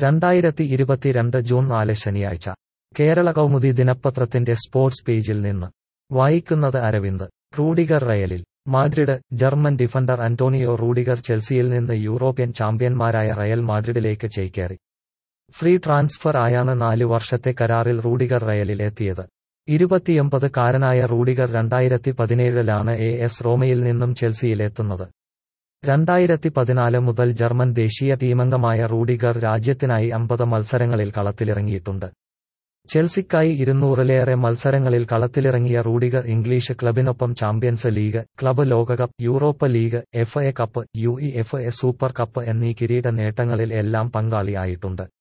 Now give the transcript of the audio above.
രണ്ടായിരത്തി ഇരുപത്തിരണ്ട് ജൂൺ നാല് ശനിയാഴ്ച കേരള കൗമുദി ദിനപത്രത്തിന്റെ സ്പോർട്സ് പേജിൽ നിന്ന് വായിക്കുന്നത് അരവിന്ദ് റൂഡിഗർ റയലിൽ Madrid German defender Antonio Rudiger ചെൽസിയിൽ നിന്ന് യൂറോപ്യൻ ചാമ്പ്യന്മാരായ റയൽ മാഡ്രിഡിലേക്ക് ചേക്കേറി ഫ്രീ ട്രാൻസ്ഫർ ആയാണ് നാല് വർഷത്തെ കരാറിൽ റൂഡിഗർ റയലിൽ എത്തിയത് ഇരുപത്തിയൊമ്പത് കാരനായ റൂഡിഗർ രണ്ടായിരത്തി പതിനേഴിലാണ് എ എസ് റോമയിൽ നിന്നും ചെൽസിയിൽ എത്തുന്നത് രണ്ടായിരത്തി പതിനാല് മുതൽ ജർമ്മൻ ദേശീയ ടീമംഗമായ റൂഡിഗർ രാജ്യത്തിനായി അമ്പത് മത്സരങ്ങളിൽ കളത്തിലിറങ്ങിയിട്ടുണ്ട് ചെൽസിക്കായി ഇരുന്നൂറിലേറെ മത്സരങ്ങളിൽ കളത്തിലിറങ്ങിയ റൂഡിഗർ ഇംഗ്ലീഷ് ക്ലബിനൊപ്പം ചാമ്പ്യൻസ് ലീഗ് ക്ലബ് ലോകകപ്പ് Europa League F A cup U E F A super cup എന്നീ കിരീട നേട്ടങ്ങളിൽ എല്ലാം പങ്കാളിയായിട്ടുണ്ട്